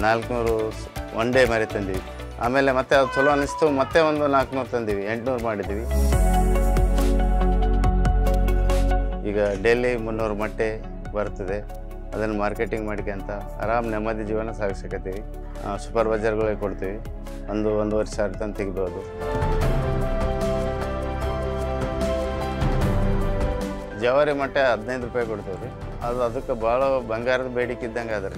ನಾಲ್ಕುನೂರು one day ಮರಿ ತಂದೀವಿ ಆಮೇಲೆ ಮತ್ತೆ ಅದು ಚಲೋ ಅನಿಸ್ತು ಮತ್ತೆ ಒಂದು ನಾಲ್ಕುನೂರು ತಂದೀವಿ ಎಂಟುನೂರು ಮಾಡಿದ್ದೀವಿ ಈಗ ಡೈಲಿ ಮುನ್ನೂರು ಮೊಟ್ಟೆ ಬರ್ತದೆ ಅದನ್ನು ಮಾರ್ಕೆಟಿಂಗ್ ಮಾಡ್ಕೊಂತ ಆರಾಮ್ ನೆಮ್ಮದಿ ಜೀವನ ಸಾಗಿಸಕತ್ತೀವಿ ಸೂಪರ್ ಬಜಾರ್ಗಳಿಗೆ ಕೊಡ್ತೀವಿ ಒಂದು ಒಂದೂವರೆ ಸಾವಿರ ತನಕ ತೆಗಿಬೋದು ಜವಾರಿ ಮೊಟ್ಟೆ ಹದಿನೈದು ರೂಪಾಯಿ ಕೊಡ್ತೀವಿ ರೀ ಅದು ಅದಕ್ಕೆ ಭಾಳ ಬಂಗಾರದ ಬೇಡಿಕೆ ಇದ್ದಂಗೆ ಅದ ರೀ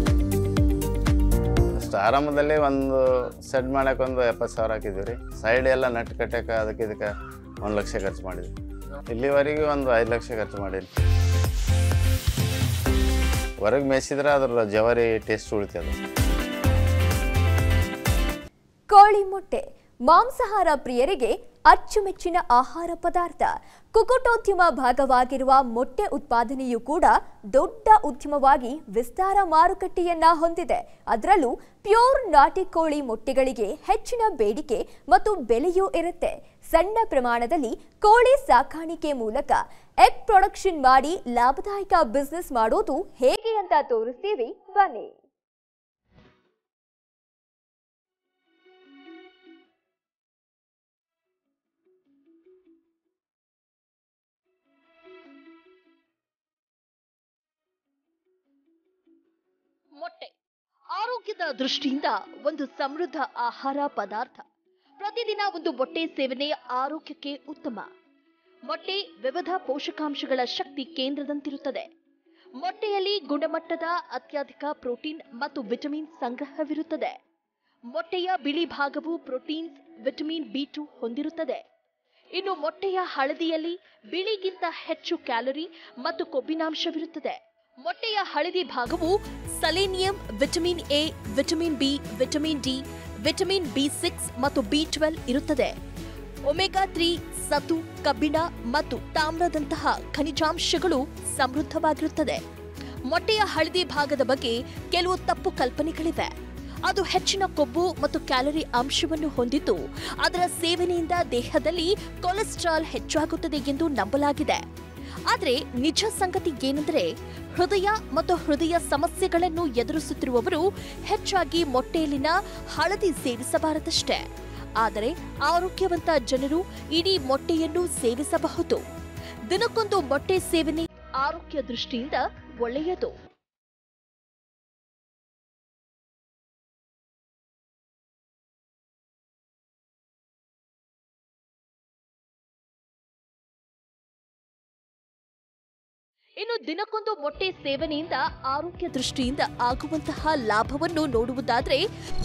ಅಷ್ಟು ಆರಾಮದಲ್ಲಿ ಒಂದು ಸೆಡ್ ಮಾಡಕ್ಕೆ ಒಂದು ಎಪ್ಪತ್ತು ಸಾವಿರ ಹಾಕಿದ್ವಿ ರೀ ಸೈಡ್ ಎಲ್ಲ ನಟ್ ಕಟ್ಟಕ್ಕೆ ಅದಕ್ಕೆ ಇದಕ್ಕೆ ಒಂದು ಲಕ್ಷ ಖರ್ಚು ಮಾಡಿದ್ವಿ ಇಲ್ಲಿವರೆಗೆ ಒಂದು ಐದು ಲಕ್ಷ ಖರ್ಚು ಮಾಡೀನಿ ಹೊರಗೆ ಮೇಯಿಸಿದ್ರೆ ಅದ್ರ ಜವಾರಿ ಟೇಸ್ಟ್ ಉಳಿತದೆ ಕೋಳಿ ಮೊಟ್ಟೆ ಮಾಂಸಾಹಾರ ಪ್ರಿಯರಿಗೆ ಅಚ್ಚುಮೆಚ್ಚಿನ ಆಹಾರ ಪದಾರ್ಥ ಕುಕ್ಕುಟೋದ್ಯಮ ಭಾಗವಾಗಿರುವ ಮೊಟ್ಟೆ ಉತ್ಪಾದನೆಯೂ ಕೂಡ ದೊಡ್ಡ ಉದ್ಯಮವಾಗಿ ವಿಸ್ತಾರ ಮಾರುಕಟ್ಟೆಯನ್ನ ಹೊಂದಿದೆ ಅದರಲ್ಲೂ ಪ್ಯೂರ್ ನಾಟಿ ಕೋಳಿ ಮೊಟ್ಟೆಗಳಿಗೆ ಹೆಚ್ಚಿನ ಬೇಡಿಕೆ ಮತ್ತು ಬೆಲೆಯೂ ಇರುತ್ತೆ ಸಣ್ಣ ಪ್ರಮಾಣದಲ್ಲಿ ಕೋಳಿ ಸಾಕಾಣಿಕೆ ಮೂಲಕ ಎಗ್ ಪ್ರೊಡಕ್ಷನ್ ಮಾಡಿ ಲಾಭದಾಯಕ ಬಿಸ್ನೆಸ್ ಮಾಡೋದು ಹೇಗೆ ಅಂತ ತೋರಿಸ್ತೀವಿ ಬನ್ನಿ ಮೊಟ್ಟೆ ಆರೋಗ್ಯದ ದೃಷ್ಟಿಯಿಂದ ಒಂದು ಸಮೃದ್ಧ ಆಹಾರ ಪದಾರ್ಥ ಪ್ರತಿದಿನ ಒಂದು ಮೊಟ್ಟೆ ಸೇವನೆ ಆರೋಗ್ಯಕ್ಕೆ ಉತ್ತಮ ಮೊಟ್ಟೆ ವಿವಿಧ ಪೋಷಕಾಂಶಗಳ ಶಕ್ತಿ ಕೇಂದ್ರದಂತಿರುತ್ತದೆ ಮೊಟ್ಟೆಯಲ್ಲಿ ಗುಣಮಟ್ಟದ ಅತ್ಯಧಿಕ ಪ್ರೋಟೀನ್ ಮತ್ತು ವಿಟಮಿನ್ ಸಂಗ್ರಹವಿರುತ್ತದೆ ಮೊಟ್ಟೆಯ ಬಿಳಿ ಭಾಗವು ಪ್ರೋಟೀನ್ಸ್ ವಿಟಮಿನ್ ಬಿ ಟು ಹೊಂದಿರುತ್ತದೆ ಇನ್ನು ಮೊಟ್ಟೆಯ ಹಳದಿಯಲ್ಲಿ ಬಿಳಿಗಿಂತ ಹೆಚ್ಚು ಕ್ಯಾಲರಿ ಮತ್ತು ಕೊಬ್ಬಿನಾಂಶವಿರುತ್ತದೆ ಮೊಟ್ಟೆಯ ಹಳದಿ ಭಾಗವು selenium vitamin A vitamin B vitamin D vitamin B six ಮತ್ತು ಬಿ ಟ್ವೆಲ್ ಇರುತ್ತದೆ ಒಮೆಗಾ ತ್ರೀ ಸತು ಕಬ್ಬಿಣ ಮತ್ತು ತಾಮ್ರದಂತಹ ಖನಿಜಾಂಶಗಳು ಸಮೃದ್ಧವಾಗಿರುತ್ತದೆ ಮೊಟ್ಟೆಯ ಹಳದಿ ಭಾಗದ ಬಗ್ಗೆ ಕೆಲವು ತಪ್ಪು ಕಲ್ಪನೆಗಳಿವೆ ಅದು ಹೆಚ್ಚಿನ ಕೊಬ್ಬು ಮತ್ತು ಕ್ಯಾಲರಿ ಅಂಶವನ್ನು ಹೊಂದಿದ್ದು ಅದರ ಸೇವನೆಯಿಂದ ದೇಹದಲ್ಲಿ ಕೊಲೆಸ್ಟ್ರಾಲ್ ಹೆಚ್ಚಾಗುತ್ತದೆ ಎಂದು ನಂಬಲಾಗಿದೆ ಆದರೆ ನಿಜ ಸಂಗತಿ ಏನೆಂದರೆ ಹೃದಯ ಮತ್ತು ಹೃದಯ ಸಮಸ್ಯೆಗಳನ್ನು ಎದುರಿಸುತ್ತಿರುವವರು ಹೆಚ್ಚಾಗಿ ಮೊಟ್ಟೆಯಲ್ಲಿನ ಹಳದಿ ಸೇವಿಸಬಾರದಷ್ಟೇ ಆದರೆ ಆರೋಗ್ಯವಂತ ಜನರು ಇಡೀ ಮೊಟ್ಟೆಯನ್ನು ಸೇವಿಸಬಹುದು ದಿನಕ್ಕೊಂದು ಮೊಟ್ಟೆ ಸೇವನೆ ಆರೋಗ್ಯ ದೃಷ್ಟಿಯಿಂದ ಒಳ್ಳೆಯದು ಇನ್ನು ದಿನಕ್ಕೊಂದು ಮೊಟ್ಟೆ ಸೇವನೆಯಿಂದ ಆರೋಗ್ಯ ದೃಷ್ಟಿಯಿಂದ ಆಗುವಂತಹ ಲಾಭವನ್ನು ನೋಡುವುದಾದ್ರೆ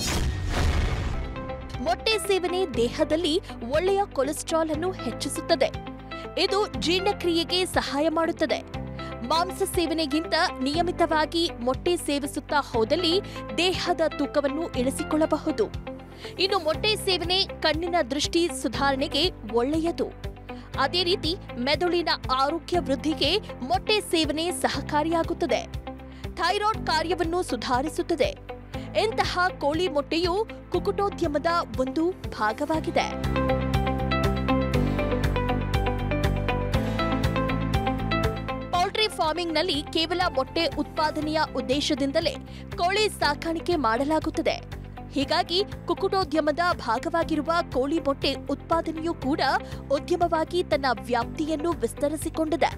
ಮೊಟ್ಟೆ ಸೇವನೆ ದೇಹದಲ್ಲಿ ಒಳ್ಳೆಯ ಕೊಲೆಸ್ಟ್ರಾಲ್ ಅನ್ನು ಹೆಚ್ಚಿಸುತ್ತದೆ ಇದು ಜೀರ್ಣಕ್ರಿಯೆಗೆ ಸಹಾಯ ಮಾಡುತ್ತದೆ ಮಾಂಸ ಸೇವನೆಗಿಂತ ನಿಯಮಿತವಾಗಿ ಮೊಟ್ಟೆ ಸೇವಿಸುತ್ತಾ ಹೋದಲ್ಲಿ ದೇಹದ ತೂಕವನ್ನು ಇಳಿಸಿಕೊಳ್ಳಬಹುದು ಇನ್ನು ಮೊಟ್ಟೆ ಸೇವನೆ ಕಣ್ಣಿನ ದೃಷ್ಟಿ ಸುಧಾರಣೆಗೆ ಒಳ್ಳೆಯದು ಅದೇ ರೀತಿ ಮೆದುಳಿನ ಆರೋಗ್ಯ ವೃದ್ಧಿಗೆ ಮೊಟ್ಟೆ ಸೇವನೆ ಸಹಕಾರಿಯಾಗುತ್ತದೆ ಥೈರಾಯ್ಡ್ ಕಾರ್ಯವನ್ನು ಸುಧಾರಿಸುತ್ತದೆ ಇಂತಹ ಕೋಳಿ ಮೊಟ್ಟೆಯು ಕುಕುಟೋದ್ಯಮದ ಒಂದು ಭಾಗವಾಗಿದೆ ಪೌಲ್ಟ್ರಿ ಫಾರ್ಮಿಂಗ್ನಲ್ಲಿ ಕೇವಲ ಮೊಟ್ಟೆ ಉತ್ಪಾದನೆಯ ಉದ್ದೇಶದಿಂದಲೇ ಕೋಳಿ ಸಾಕಾಣಿಕೆ ಮಾಡಲಾಗುತ್ತದೆ ಹೀಗಾಗಿ ಕುಕ್ಕುಟೋದ್ಯಮದ ಭಾಗವಾಗಿರುವ ಕೋಳಿ ಮೊಟ್ಟೆ ಉತ್ಪಾದನೆಯೂ ಕೂಡ ಉದ್ಯಮವಾಗಿ ತನ್ನ ವ್ಯಾಪ್ತಿಯನ್ನು ವಿಸ್ತರಿಸಿಕೊಂಡಿದೆ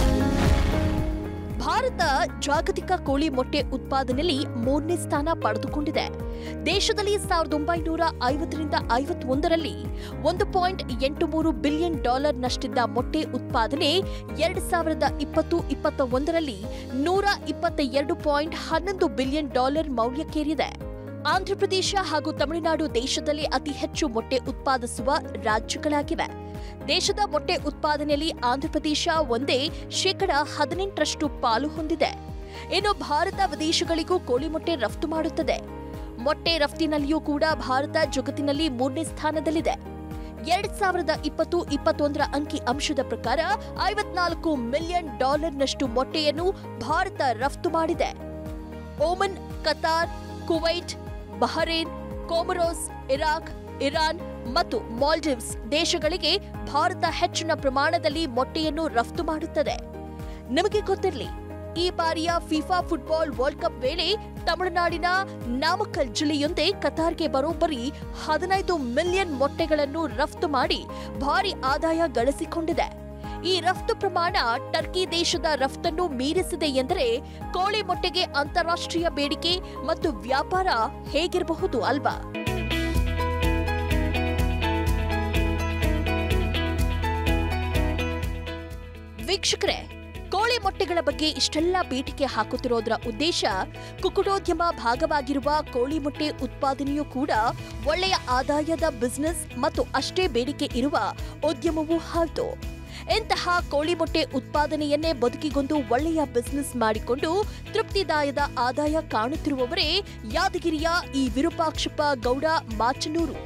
ಭಾರತ ಜಾಗತಿಕ ಕೋಳಿ ಮೊಟ್ಟೆ ಉತ್ಪಾದನೆಯಲ್ಲಿ ಮೂರನೇ ಸ್ಥಾನ ಪಡೆದುಕೊಂಡಿದೆ ದೇಶದಲ್ಲಿ ಸಾವಿರದ ಒಂಬೈನೂರ ಐವತ್ತರಿಂದ ಐವತ್ತೊಂದರಲ್ಲಿ ಒಂದು ಪಾಯಿಂಟ್ ಎಂಟು ಮೂರು ಬಿಲಿಯನ್ ಡಾಲರ್ನಷ್ಟಿದ್ದ ಮೊಟ್ಟೆ ಉತ್ಪಾದನೆ ಎರಡು ಸಾವಿರದ ಇಪ್ಪತ್ತು ಇಪ್ಪತ್ತ ಒಂದರಲ್ಲಿ ನೂರ ಇಪ್ಪತ್ತ ಎರಡು ಪಾಯಿಂಟ್ ಹನ್ನೊಂದು ಬಿಲಿಯನ್ ಡಾಲರ್ ಮೌಲ್ಯಕ್ಕೇರಿದೆ ಆಂಧ್ರಪ್ರದೇಶ ಹಾಗೂ ತಮಿಳುನಾಡು ದೇಶದಲ್ಲಿ ಅತಿ ಹೆಚ್ಚು ಮೊಟ್ಟೆ ಉತ್ಪಾದಿಸುವ ರಾಜ್ಯಗಳಾಗಿವೆ ದೇಶದ ಮೊಟ್ಟೆ ಉತ್ಪಾದನೆಯಲ್ಲಿ ಆಂಧ್ರಪ್ರದೇಶ ಒಂದೇ ಶೇಕಡ ಹದಿನೆಂಟರಷ್ಟು ಪಾಲು ಹೊಂದಿದೆ ಇನ್ನು ಭಾರತ ವಿದೇಶಗಳಿಗೂ ಕೋಳಿ ಮೊಟ್ಟೆ ರಫ್ತು ಮಾಡುತ್ತದೆ ಮೊಟ್ಟೆ ರಫ್ತಿನಲ್ಲಿಯೂ ಕೂಡ ಭಾರತ ಜಗತ್ತಿನಲ್ಲಿ ಮೂರನೇ ಸ್ಥಾನದಲ್ಲಿದೆ ಎರಡ್ ಸಾವಿರದ ಇಪ್ಪತ್ತು ಇಪ್ಪತ್ತೊಂದರ ಅಂಕಿ ಅಂಶದ ಪ್ರಕಾರ ಐವತ್ನಾಲ್ಕು ಮಿಲಿಯನ್ ಡಾಲರ್ನಷ್ಟು ಮೊಟ್ಟೆಯನ್ನು ಭಾರತ ರಫ್ತು ಮಾಡಿದೆ Oman Qatar Kuwait Bahrain Comoros Iraq Iran ಮತ್ತು ಮಾಲ್ಡೀವ್ಸ್ ದೇಶಗಳಿಗೆ ಭಾರತ ಹೆಚ್ಚಿನ ಪ್ರಮಾಣದಲ್ಲಿ ಮೊಟ್ಟೆಯನ್ನು ರಫ್ತು ಮಾಡುತ್ತದೆ ನಿಮಗೆ ಗೊತ್ತಿರಲಿ ಈ ಬಾರಿಯ ಫಿಫಾ ಫುಟ್ಬಾಲ್ ವರ್ಲ್ಡ್ ಕಪ್ ವೇಳೆ ತಮಿಳುನಾಡಿನ ನಾಮಕ್ಕಲ್ ಜಿಲ್ಲೆಯೊಂದೇ ಕತಾರ್ಗೆ ಬರೋಬ್ಬರಿ ಹದಿನೈದು ಮಿಲಿಯನ್ ಮೊಟ್ಟೆಗಳನ್ನು ರಫ್ತು ಮಾಡಿ ಭಾರಿ ಆದಾಯ ಗಳಿಸಿಕೊಂಡಿದೆ ಈ ರಫ್ತು ಪ್ರಮಾಣ ಟರ್ಕಿ ದೇಶದ ರಫ್ತನ್ನು ಮೀರಿಸಿದೆ ಎಂದರೆ ಕೋಳಿ ಮೊಟ್ಟೆಗೆ ಅಂತಾರಾಷ್ಟ್ರೀಯ ಬೇಡಿಕೆ ಮತ್ತು ವ್ಯಾಪಾರ ಹೇಗಿರಬಹುದು ಅಲ್ವಾ ವೀಕ್ಷಕರೇ ಕೋಳಿ ಮೊಟ್ಟೆಗಳ ಬಗ್ಗೆ ಇಷ್ಟೆಲ್ಲ ಬೇಡಿಕೆ ಹಾಕುತ್ತಿರೋದರ ಉದ್ದೇಶ ಕುಕ್ಕುಟೋದ್ಯಮ ಭಾಗವಾಗಿರುವ ಕೋಳಿ ಮೊಟ್ಟೆ ಉತ್ಪಾದನೆಯೂ ಕೂಡ ಒಳ್ಳೆಯ ಆದಾಯದ ಬಿಸಿನೆಸ್ ಮತ್ತು ಅಷ್ಟೇ ಬೇಡಿಕೆ ಇರುವ ಉದ್ಯಮವೂ ಹೌದು ಇಂತಹ ಕೋಳಿ ಮೊಟ್ಟೆ ಉತ್ಪಾದನೆಯನ್ನೇ ಬದುಕಿಗೊಂದು ಒಳ್ಳೆಯ ಬಿಸಿನೆಸ್ ಮಾಡಿಕೊಂಡು ತೃಪ್ತಿದಾಯದ ಆದಾಯ ಕಾಣುತ್ತಿರುವವರೇ ಯಾದಗಿರಿಯ ಈ ವಿರೂಪಾಕ್ಷಪ್ಪ ಗೌಡ ಮಾಚನೂರು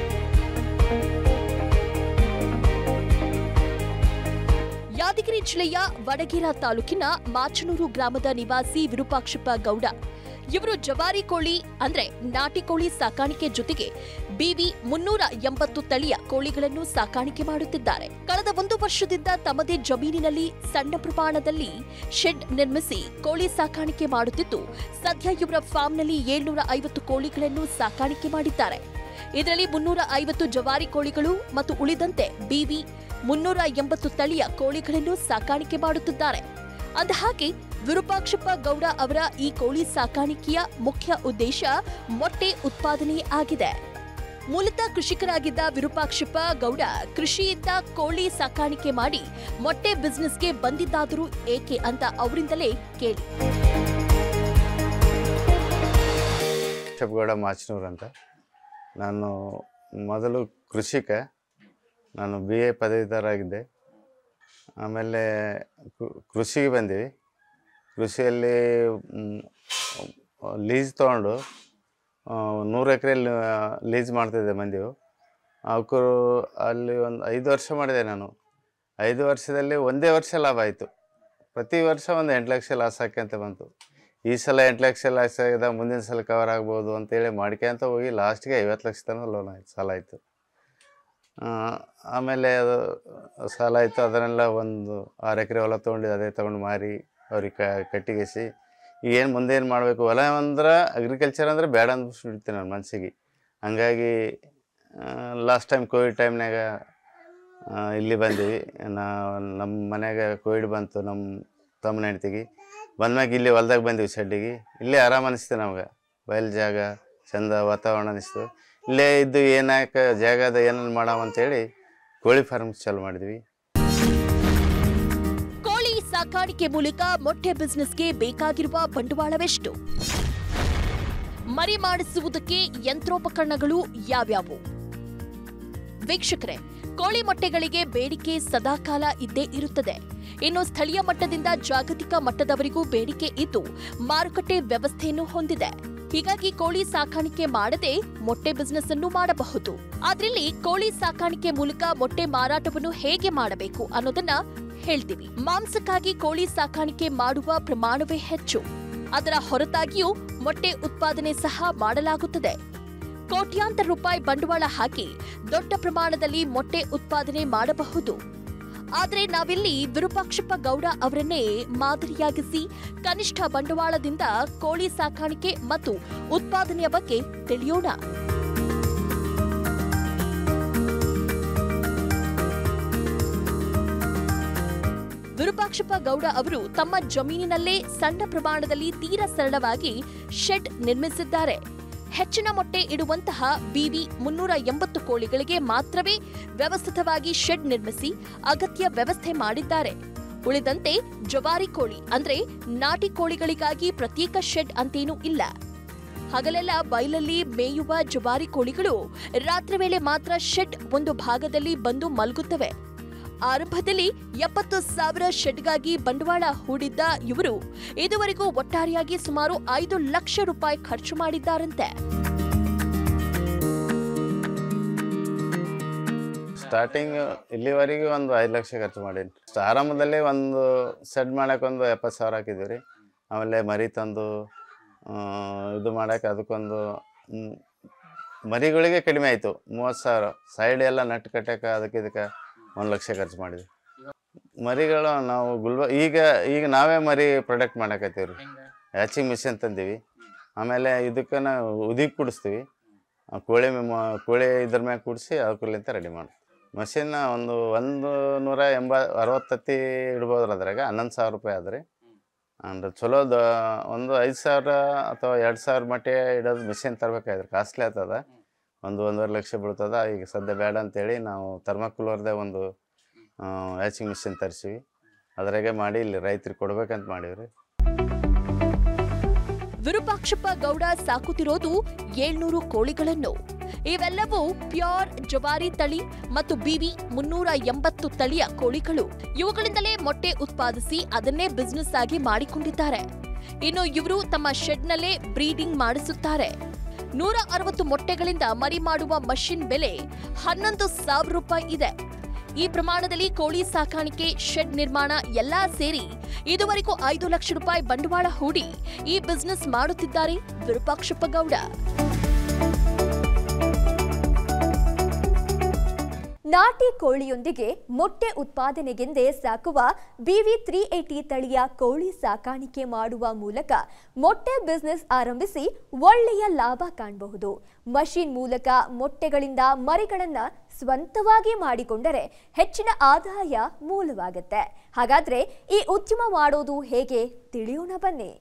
ಯಾದಗಿರಿ ಜಿಲ್ಲೆಯ ವಡಗೇರ ತಾಲೂಕಿನ ಮಾಚನೂರು ಗ್ರಾಮದ ನಿವಾಸಿ ವಿರೂಪಾಕ್ಷಪ್ಪ ಗೌಡ ಇವರು ಜವಾರಿ ಕೋಳಿ ಅಂದ್ರೆ ನಾಟಿ ಕೋಳಿ ಸಾಕಾಣಿಕೆ ಜೊತೆಗೆ ಬಿವಿ ಮುನ್ನೂರ ಎಂಬತ್ತು ತಳಿಯ ಕೋಳಿಗಳನ್ನು ಸಾಕಾಣಿಕೆ ಮಾಡುತ್ತಿದ್ದಾರೆ ಕಳೆದ ಒಂದು ವರ್ಷದಿಂದ ತಮ್ಮದೇ ಜಮೀನಿನಲ್ಲಿ ಸಣ್ಣ ಪ್ರಮಾಣದಲ್ಲಿ ಶೆಡ್ ನಿರ್ಮಿಸಿ ಕೋಳಿ ಸಾಕಾಣಿಕೆ ಮಾಡುತ್ತಿದ್ದು ಸದ್ಯ ಇವರ ಫಾರ್ಮ್ನಲ್ಲಿ ಏಳ್ನೂರ ಐವತ್ತು ಕೋಳಿಗಳನ್ನು ಸಾಕಾಣಿಕೆ ಮಾಡಿದ್ದಾರೆ ಇದರಲ್ಲಿ ಮುನ್ನೂರ ಐವತ್ತು ಜವಾರಿ ಕೋಳಿಗಳು ಮತ್ತು ಉಳಿದಂತೆ ಬಿವಿ ಮುನ್ನೂರ ಎಂಬತ್ತು ತಳಿಯ ಕೋಳಿಗಳನ್ನು ಸಾಕಾಣಿಕೆ ಮಾಡುತ್ತಿದ್ದಾರೆ ಅಂದಹಾಗೆ ವಿರೂಪಾಕ್ಷಪ್ಪ ಗೌಡ ಅವರ ಈ ಕೋಳಿ ಸಾಕಾಣಿಕೆಯ ಮುಖ್ಯ ಉದ್ದೇಶ ಮೊಟ್ಟೆ ಉತ್ಪಾದನೆ ಆಗಿದೆ ಮೂಲತಃ ಕೃಷಿಕರಾಗಿದ್ದ ವಿರೂಪಾಕ್ಷಪ್ಪ ಗೌಡ ಕೃಷಿಯಿಂದ ಕೋಳಿ ಸಾಕಾಣಿಕೆ ಮಾಡಿ ಮೊಟ್ಟೆ ಬಿಸ್ನೆಸ್ಗೆ ಬಂದಿದ್ದಾದರೂ ಏಕೆ ಅಂತ ಅವರಿಂದಲೇ ಕೇಳಿ ಶಬ್ಗೌಡ ಮಾಚನೂರು ಅಂತ ನಾನು ಮೊದಲು ಕೃಷಿಕ ನಾನು ಬಿ ಎ ಪದವೀಧರಾಗಿದ್ದೆ ಆಮೇಲೆ ಕೃ- ಕೃಷಿಗೆ ಬಂದೀವಿ ಕೃಷಿಯಲ್ಲಿ ಲೀಸ್ ತೊಗೊಂಡು ನೂರು ಎಕರೆಯಲ್ಲಿ ಲೀಸ್ ಮಾಡ್ತಿದ್ದೆ ಮಂದಿವು ಅವಕ್ಕೂ ಅಲ್ಲಿ ಒಂದು ಐದು ವರ್ಷ ಮಾಡಿದೆ ನಾನು ಐದು ವರ್ಷದಲ್ಲಿ ಒಂದೇ ವರ್ಷ ಲಾಭ ಆಯಿತು ಪ್ರತಿ ವರ್ಷ ಒಂದು ಎಂಟು ಲಕ್ಷ ಲಾಸ್ ಹಾಕ್ಯಂತ ಬಂತು ಈ ಸಲ ಎಂಟು ಲಕ್ಷ ಲಾಸ್ ಆಗಿದೆ ಮುಂದಿನ ಸಲ ಕವರ್ ಆಗ್ಬೋದು ಅಂತೇಳಿ ಮಾಡ್ಕೊಂತ ಹೋಗಿ ಲಾಸ್ಟ್ಗೆ ಐವತ್ತು ಲಕ್ಷ ತನಕ ಲೋನ್ ಆಯ್ತು ಸಾಲ ಆಯಿತು ಆಮೇಲೆ ಅದು ಸಾಲ ಆಯಿತು ಅದನ್ನೆಲ್ಲ ಒಂದು ಆರು ಎಕರೆ ಹೊಲ ತೊಗೊಂಡಿದ್ದು ಅದೇ ತೊಗೊಂಡು ಮಾರಿ ಅವ್ರಿಗೆ ಕ ಕಟ್ಟಿಗೆಸಿ ಈಗ ಏನು ಮುಂದೆ ಏನು ಮಾಡಬೇಕು ಹೊಲ ಅಂದ್ರೆ ಅಗ್ರಿಕಲ್ಚರ್ ಅಂದರೆ ಬೇಡ ಅಂದ್ಬಿಡ್ತೀನಿ ನನ್ನ ಮನಸ್ಸಿಗೆ ಹಂಗಾಗಿ ಲಾಸ್ಟ್ ಟೈಮ್ ಕೋವಿಡ್ ಟೈಮ್ನಾಗ ಇಲ್ಲಿ ಬಂದೀವಿ ನಾ ನಮ್ಮ ಮನ್ಯಾಗ ಕೋವಿಡ್ ಬಂತು ನಮ್ಮ ತಮ್ಮನ ಹೆಂಡ್ತಿಗೆ ಬಂದ್ಮ್ಯಾಗ ಇಲ್ಲಿ ಹೊಲ್ದಾಗ ಬಂದೀವಿ ಶೆಡ್ಡಿಗೆ ಇಲ್ಲೇ ಆರಾಮ ಅನಿಸ್ತು ನಮ್ಗೆ ಬಯಲು ಜಾಗ ಚಂದ ವಾತಾವರಣ ಅನಿಸ್ತು ಇಲ್ಲೇ ಇದ್ದು ಏನಾಕ ಜಾಗದ ಏನೇನು ಮಾಡಾವ ಅಂತೇಳಿ ಕೋಳಿ ಫಾರ್ಮ್ ಚಾಲು ಮಾಡಿದ್ವಿ ಕೋಳಿ ಸಾಕಾಣಿಕೆ ಮೂಲಕ ಮೊಟ್ಟೆ ಬಿಸ್ನೆಸ್ಗೆ ಬೇಕಾಗಿರುವ ಬಂಡವಾಳವೆಷ್ಟು ಮರಿ ಮಾಡಿಸುವುದಕ್ಕೆ ಯಂತ್ರೋಪಕರಣಗಳು ಯಾವ್ಯಾವು ವೀಕ್ಷಕರೇ ಕೋಳಿ ಮೊಟ್ಟೆಗಳಿಗೆ ಬೇಡಿಕೆ ಸದಾಕಾಲ ಇದ್ದೇ ಇರುತ್ತದೆ ಇನ್ನು ಸ್ಥಳೀಯ ಮಟ್ಟದಿಂದ ಜಾಗತಿಕ ಮಟ್ಟದವರೆಗೂ ಬೇಡಿಕೆ ಇದ್ದು ಮಾರುಕಟ್ಟೆ ವ್ಯವಸ್ಥೆಯನ್ನು ಹೊಂದಿದೆ ಹೀಗಾಗಿ ಕೋಳಿ ಸಾಕಾಣಿಕೆ ಮಾಡದೆ ಮೊಟ್ಟೆ ಬಿಸ್ನೆಸ್ ಅನ್ನು ಮಾಡಬಹುದು ಆದ್ರಲ್ಲಿ ಕೋಳಿ ಸಾಕಾಣಿಕೆ ಮೂಲಕ ಮೊಟ್ಟೆ ಮಾರಾಟವನ್ನು ಹೇಗೆ ಮಾಡಬೇಕು ಅನ್ನೋದನ್ನ ಹೇಳ್ತೀವಿ ಮಾಂಸಕ್ಕಾಗಿ ಕೋಳಿ ಸಾಕಾಣಿಕೆ ಮಾಡುವ ಪ್ರಮಾಣವೇ ಹೆಚ್ಚು ಅದರ ಹೊರತಾಗಿಯೂ ಮೊಟ್ಟೆ ಉತ್ಪಾದನೆ ಸಹ ಮಾಡಲಾಗುತ್ತದೆ ಕೋಟ್ಯಾಂತರ ರೂಪಾಯಿ ಬಂಡವಾಳ ಹಾಕಿ ದೊಡ್ಡ ಪ್ರಮಾಣದಲ್ಲಿ ಮೊಟ್ಟೆ ಉತ್ಪಾದನೆ ಮಾಡಬಹುದು ಆದರೆ ನಾವಿಲ್ಲಿ ವಿರೂಪಾಕ್ಷಪ್ಪ ಗೌಡ ಅವರನ್ನೇ ಮಾದರಿಯಾಗಿಸಿ ಕನಿಷ್ಠ ಬಂಡವಾಳದಿಂದ ಕೋಳಿ ಸಾಕಾಣಿಕೆ ಮತ್ತು ಉತ್ಪಾದನೆಯ ಬಗ್ಗೆ ತಿಳಿಯೋಣ ವಿರೂಪಾಕ್ಷಪ್ಪ ಗೌಡ ಅವರು ತಮ್ಮ ಜಮೀನಿನಲ್ಲೇ ಸಣ್ಣ ಪ್ರಮಾಣದಲ್ಲಿ ತೀರಾ ಸರಳವಾಗಿ ಶೆಡ್ ನಿರ್ಮಿಸಿದ್ದಾರೆ ಹೆಚ್ಚಿನ ಮೊಟ್ಟೆ ಇಡುವಂತಹ ಬಿವಿ ಮುನ್ನೂರ ಎಂಬತ್ತು ಕೋಳಿಗಳಿಗೆ ಮಾತ್ರವೇ ವ್ಯವಸ್ಥಿತವಾಗಿ ಶೆಡ್ ನಿರ್ಮಿಸಿ ಅಗತ್ಯ ವ್ಯವಸ್ಥೆ ಮಾಡಿದ್ದಾರೆ ಉಳಿದಂತೆ ಜವಾರಿ ಕೋಳಿ ಅಂದ್ರೆ ನಾಟಿ ಕೋಳಿಗಳಿಗಾಗಿ ಪ್ರತ್ಯೇಕ ಶೆಡ್ ಅಂತೇನೂ ಇಲ್ಲ ಹಗಲೆಲ್ಲ ಬಯಲಲ್ಲಿ ಮೇಯುವ ಜವಾರಿ ಕೋಳಿಗಳು ರಾತ್ರಿ ವೇಳೆ ಮಾತ್ರ ಶೆಡ್ ಒಂದು ಭಾಗದಲ್ಲಿ ಬಂದು ಮಲಗುತ್ತವೆ ಆರಂಭದಲ್ಲಿ ಎಪ್ಪತ್ತು ಸಾವಿರ ಶೆಡ್ಗಾಗಿ ಬಂಡವಾಳ ಹೂಡಿದ್ದ ಇವರು ಇದುವರೆಗೂ ಒಟ್ಟಾರೆಯಾಗಿ ಸುಮಾರು ಐದು ಲಕ್ಷ ರೂಪಾಯಿ ಖರ್ಚು ಮಾಡಿದ್ದಾರಂತೆ ಸ್ಟಾರ್ಟಿಂಗ್ ಇಲ್ಲಿವರೆಗೆ ಒಂದು ಐದು ಲಕ್ಷ ಖರ್ಚು ಮಾಡೀನಿ ಆರಂಭದಲ್ಲಿ ಒಂದು ಸೆಡ್ ಮಾಡಕ್ಕೆ ಒಂದು ಎಪ್ಪತ್ತು ಸಾವಿರ ಹಾಕಿದ್ವಿ ರೀ ಆಮೇಲೆ ಮರಿ ತಂದು ಆ, ಇದು ಮಾಡಕ್ಕೆ ಅದಕ್ಕೊಂದು ಮ್, ಮರಿಗಳಿಗೆ ಕಡಿಮೆ ಆಯಿತು ಮೂವತ್ತು ಸಾವಿರ ಸೈಡ್ ಎಲ್ಲ ನಟ್ ಕಟ್ಟಕ್ಕೆ ಅದಕ್ಕೆ ಇದಕ್ಕೆ ಒಂದು ಲಕ್ಷ ಖರ್ಚು ಮಾಡಿದ್ವಿ ಮರಿಗಳು ನಾವು ಗುಲ್ಬ ಈಗ ಈಗ ನಾವೇ ಮರಿ ಪ್ರೊಡಕ್ಟ್ ಮಾಡಕತ್ತೀವಿ ರೀ ಹ್ಯಾಚಿಂಗ್ ಮಿಷನ್ ತಂದೀವಿ ಆಮೇಲೆ ಇದಕ್ಕೆ ನಾವು ಉದಿಗೆ ಕುಡಿಸ್ತೀವಿ ಆ ಕೋಳಿ ಮ- ಕೋಳಿ ಇದ್ರ ಮ್ಯಾಗ ಕೂಡಿಸಿ ಅವಕ್ಕಲಿಂತ ರೆಡಿ ಮಾಡಿ ಮಷಿನ್ ಒಂದು ಒಂದು ನೂರ ಎಂಬ ಅರವತ್ತತ್ತಿ ಇಡ್ಬೋದ್ರಿ ಅದ್ರಾಗ ಹನ್ನೊಂದು ಸಾವಿರ ರೂಪಾಯಿ ಅದ್ರಿ ಅಂದ್ರೆ ಚಲೋದ ಒಂದು ಐದು ಸಾವಿರ ಅಥವಾ ಎರಡು ಸಾವಿರ ಮಟ್ಟ ಇಡೋದು ಮಿಷಿನ್ ತರ್ಬೇಕಾಯ್ತು ಕಾಸ್ಟ್ಲಿ ಆಗ್ತದ ಒಂದು ಒಂದೂವರೆ ಲಕ್ಷ ಬೀಳ್ತದ ಈಗ ಸದ್ಯ ಬೇಡ ಅಂತೇಳಿ ನಾವು ಥರ್ಮಾಕೂಲರ್ದೇ ಒಂದು ಹ್ಯಾಚಿಂಗ್ ಮಿಷಿನ್ ತರಿಸಿವಿ ಅದ್ರಾಗೆ ಮಾಡಿ ಇಲ್ಲಿ ರೈತರಿಗೆ ಕೊಡ್ಬೇಕಂತ ಮಾಡೀವ್ರಿ ವಿರೂಪಾಕ್ಷಪ್ಪ ಗೌಡ ಸಾಕುತ್ತಿರೋದು ಏಳ್ನೂರು ಕೋಳಿಗಳನ್ನು ಇವೆಲ್ಲವೂ ಪ್ಯೂರ್ ಜವಾರಿ ತಳಿ ಮತ್ತು ಬಿವಿ ಮುನ್ನೂರ ಎಂಬತ್ತು ತಳಿಯ ಕೋಳಿಗಳು ಇವುಗಳಿಂದಲೇ ಮೊಟ್ಟೆ ಉತ್ಪಾದಿಸಿ ಅದನ್ನೇ ಬಿಸ್ನೆಸ್ ಆಗಿ ಮಾಡಿಕೊಂಡಿದ್ದಾರೆ ಇನ್ನು ಇವರು ತಮ್ಮ ಶೆಡ್ನಲ್ಲೇ ಬ್ರೀಡಿಂಗ್ ಮಾಡಿಸುತ್ತಾರೆ ನೂರ ಅರವತ್ತು ಮೊಟ್ಟೆಗಳಿಂದ ಮರಿ ಮಾಡುವ ಮಷಿನ್ ಬೆಲೆ ಹನ್ನೊಂದು ಸಾವಿರ ರೂಪಾಯಿ ಇದೆ ಈ ಪ್ರಮಾಣದಲ್ಲಿ ಕೋಳಿ ಸಾಕಾಣಿಕೆ ಶೆಡ್ ನಿರ್ಮಾಣ ಎಲ್ಲಾ ಸೇರಿ ಇದುವರೆಗೂ ಐದು ಲಕ್ಷ ರೂಪಾಯಿ ಬಂಡವಾಳ ಹೂಡಿ ಈ ಬಿಸ್ನೆಸ್ ಮಾಡುತ್ತಿದ್ದಾರೆ ವಿರೂಪಾಕ್ಷಪ್ಪ ಗೌಡ ನಾಟಿ ಕೋಳಿಯೊಂದಿಗೆ ಮೊಟ್ಟೆ ಉತ್ಪಾದನೆಗೆಂದೇ ಸಾಕುವ ಬಿವಿ ತ್ರೀ ಏಟಿ ತಳಿಯ ಕೋಳಿ ಸಾಕಾಣಿಕೆ ಮಾಡುವ ಮೂಲಕ ಮೊಟ್ಟೆ ಬಿಸ್ನೆಸ್ ಆರಂಭಿಸಿ ಒಳ್ಳೆಯ ಲಾಭ ಕಾಣಬಹುದು ಮಷಿನ್ ಮೂಲಕ ಮೊಟ್ಟೆಗಳಿಂದ ಮರಿಗಳನ್ನ ಸ್ವಂತವಾಗಿ ಮಾಡಿಕೊಂಡರೆ ಹೆಚ್ಚಿನ ಆದಾಯ ಮೂಲವಾಗುತ್ತೆ ಹಾಗಾದ್ರೆ ಈ ಉದ್ಯಮ ಮಾಡೋದು ಹೇಗೆ ತಿಳಿಯೋಣ ಬನ್ನಿ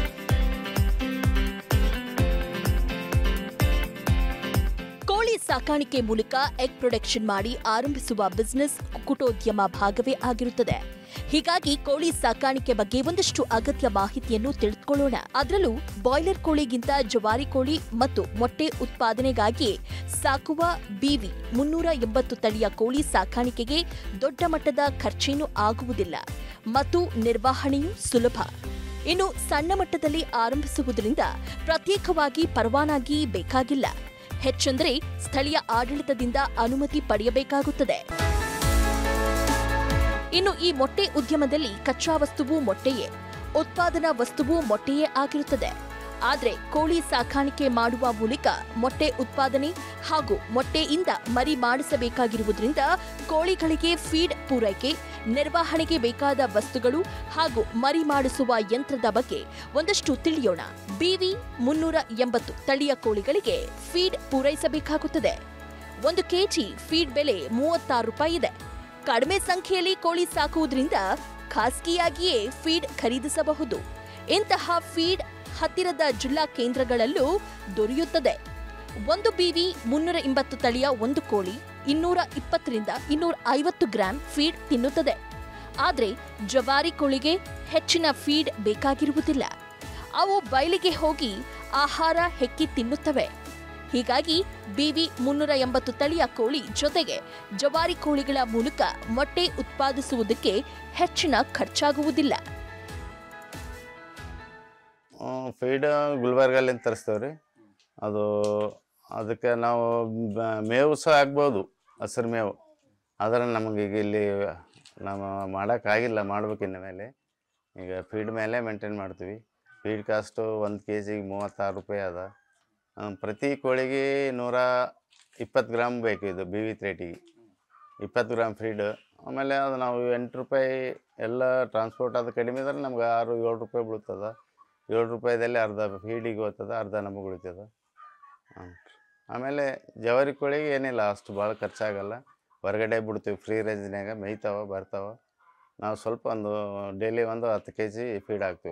ಕೋಳಿ ಸಾಕಾಣಿಕೆ ಮೂಲಕ ಎಗ್ ಪ್ರೊಡಕ್ಷನ್ ಮಾಡಿ ಆರಂಭಿಸುವ ಬಿಸ್ನೆಸ್ ಕುಕ್ಕುಟೋದ್ಯಮ ಭಾಗವೇ ಆಗಿರುತ್ತದೆ ಹೀಗಾಗಿ ಕೋಳಿ ಸಾಕಾಣಿಕೆ ಬಗ್ಗೆ ಒಂದಷ್ಟು ಅಗತ್ಯ ಮಾಹಿತಿಯನ್ನು ತಿಳಿದುಕೊಳ್ಳೋಣ ಅದರಲ್ಲೂ ಬಾಯ್ಲರ್ ಕೋಳಿಗಿಂತ ಜವಾರಿ ಕೋಳಿ ಮತ್ತು ಮೊಟ್ಟೆ ಉತ್ಪಾದನೆಗಾಗಿ ಸಾಕುವ ಬಿವಿ ಮುನ್ನೂರ ಎಂಬತ್ತು ತಳಿಯ ಕೋಳಿ ಸಾಕಾಣಿಕೆಗೆ ದೊಡ್ಡ ಮಟ್ಟದ ಖರ್ಚೇನೂ ಆಗುವುದಿಲ್ಲ ಮತ್ತು ನಿರ್ವಹಣೆಯೂ ಸುಲಭ ಇನ್ನು ಸಣ್ಣ ಮಟ್ಟದಲ್ಲಿ ಆರಂಭಿಸುವುದರಿಂದ ಪ್ರತ್ಯೇಕವಾಗಿ ಪರವಾನಗಿ ಬೇಕಾಗಿಲ್ಲ ಹೆಚ್ಚೆಂದರೆ ಸ್ಥಳೀಯ ಆಡಳಿತದಿಂದ ಅನುಮತಿ ಪಡೆಯಬೇಕಾಗುತ್ತದೆ ಇನ್ನು ಈ ಮೊಟ್ಟೆ ಉದ್ಯಮದಲ್ಲಿ ಕಚ್ಚಾ ವಸ್ತುವು ಮೊಟ್ಟೆಯೇ ಉತ್ಪಾದನಾ ವಸ್ತುವು ಮೊಟ್ಟೆಯೇ ಆಗಿರುತ್ತದೆ ಆದರೆ ಕೋಳಿ ಸಾಕಾಣಿಕೆ ಮಾಡುವ ಮೂಲಕ ಮೊಟ್ಟೆ ಉತ್ಪಾದನೆ ಹಾಗೂ ಮೊಟ್ಟೆಯಿಂದ ಮರಿ ಮಾಡಿಸಬೇಕಾಗಿರುವುದರಿಂದ ಕೋಳಿಗಳಿಗೆ ಫೀಡ್ ಪೂರೈಕೆ ನಿರ್ವಹಣೆಗೆ ಬೇಕಾದ ವಸ್ತುಗಳು ಹಾಗೂ ಮರಿ ಮಾಡಿಸುವ ಯಂತ್ರದ ಬಗ್ಗೆ ಒಂದಷ್ಟು ತಿಳಿಯೋಣ ಬಿವಿ ಮುನ್ನೂರ ಎಂಬತ್ತು ತಳಿಯ ಕೋಳಿಗಳಿಗೆ ಫೀಡ್ ಪೂರೈಸಬೇಕಾಗುತ್ತದೆ ಒಂದು ಕೆಜಿ ಫೀಡ್ ಬೆಲೆ ಮೂವತ್ತಾರು ರೂಪಾಯಿ ಇದೆ ಕಡಿಮೆ ಸಂಖ್ಯೆಯಲ್ಲಿ ಕೋಳಿ ಸಾಕುವುದರಿಂದ ಖಾಸಗಿಯಾಗಿಯೇ ಫೀಡ್ ಖರೀದಿಸಬಹುದು ಇಂತಹ ಫೀಡ್ ಹತ್ತಿರದ ಜಿಲ್ಲಾ ಕೇಂದ್ರಗಳಲ್ಲೂ ದೊರೆಯುತ್ತದೆ ಒಂದು ಬಿವಿ ಮುನ್ನೂರ ಎಂಬತ್ತು ತಳಿಯ ಒಂದು ಕೋಳಿ ಇನ್ನೂರ ಇಪ್ಪತ್ತರಿಂದ ಇನ್ನೂರ ಐವತ್ತು ಗ್ರಾಂ ಫೀಡ್ ತಿನ್ನುತ್ತದೆ ಆದರೆ ಜವಾರಿ ಕೋಳಿಗೆ ಹೆಚ್ಚಿನ ಫೀಡ್ ಬೇಕಾಗಿರುವುದಿಲ್ಲ ಅವು ಬಯಲಿಗೆ ಹೋಗಿ ಆಹಾರ ಹೆಕ್ಕಿ ತಿನ್ನುತ್ತವೆ ಹೀಗಾಗಿ ಬಿವಿ ಮುನ್ನೂರ ಎಂಬತ್ತು ತಳಿಯ ಕೋಳಿ ಜೊತೆಗೆ ಜವಾರಿ ಕೋಳಿಗಳ ಮೂಲಕ ಮೊಟ್ಟೆ ಉತ್ಪಾದಿಸುವುದಕ್ಕೆ ಹೆಚ್ಚಿನ ಖರ್ಚಾಗುವುದಿಲ್ಲ ಫೀಡ್ ಗುಲ್ಬರ್ಗಲ್ಲಿಂದ ತರಿಸ್ತೇವೆ ರೀ ಅದು ಅದಕ್ಕೆ ನಾವು ಬ- ಮೇವು ಸಹ ಆಗ್ಬೋದು ಹಸಿರು ಮೇವು ಆದರೆ ನಮಗೆ ಈಗ ಇಲ್ಲಿ ನಾವು ಮಾಡೋಕ್ಕಾಗಿಲ್ಲ ಮಾಡ್ಬೇಕು ಇನ್ನು ಮೇಲೆ ಈಗ ಫೀಡ್ ಮೇಲೆ ಮೇಂಟೈನ್ ಮಾಡ್ತೀವಿ ಫೀಡ್ ಕಾಸ್ಟು ಒಂದು ಕೆ ಜಿಗೆ ಮೂವತ್ತಾರು ರೂಪಾಯಿ ಅದ ಆ, ಪ್ರತಿ ಕೋಳಿಗೆ ನೂರ ಇಪ್ಪತ್ತು ಗ್ರಾಮ್ ಬೇಕು ಇದು ಬಿ ವಿ ತ್ರೇಟಿಗೆ ಇಪ್ಪತ್ತು ಗ್ರಾಮ್ ಫೀಡ್ ಆಮೇಲೆ ಅದು ನಾವು ಎಂಟು ರೂಪಾಯಿ ಎಲ್ಲ ಟ್ರಾನ್ಸ್ಪೋರ್ಟ್ ಅದು ಕಡಿಮೆ ಇದ್ರೆ ನಮ್ಗೆ ಆರು ಏಳು ರೂಪಾಯಿ ಬೀಳ್ತದ ಏಳು ರೂಪಾಯಿದಲ್ಲಿ ಅರ್ಧ ಫೀಡಿಗೆ ಹೋಗ್ತದ ಅರ್ಧ ನಮಗೆ ಉಳಿತದ ಹಾಂ ಆಮೇಲೆ ಜವಾರಿ ಕೋಳಿಗೆ ಏನಿಲ್ಲ ಅಷ್ಟು ಭಾಳ ಖರ್ಚಾಗಲ್ಲ ಹೊರಗಡೆ ಬಿಡ್ತೀವಿ ಫ್ರೀ ರೇಂಜ್ನಾಗ ಮೇಯ್ತಾವ ಬರ್ತಾವ ನಾವು ಸ್ವಲ್ಪ ಒಂದು ಡೈಲಿ ಒಂದು ಹತ್ತು ಕೆ ಜಿ ಫೀಡ್ ಹಾಕ್ತೀವಿ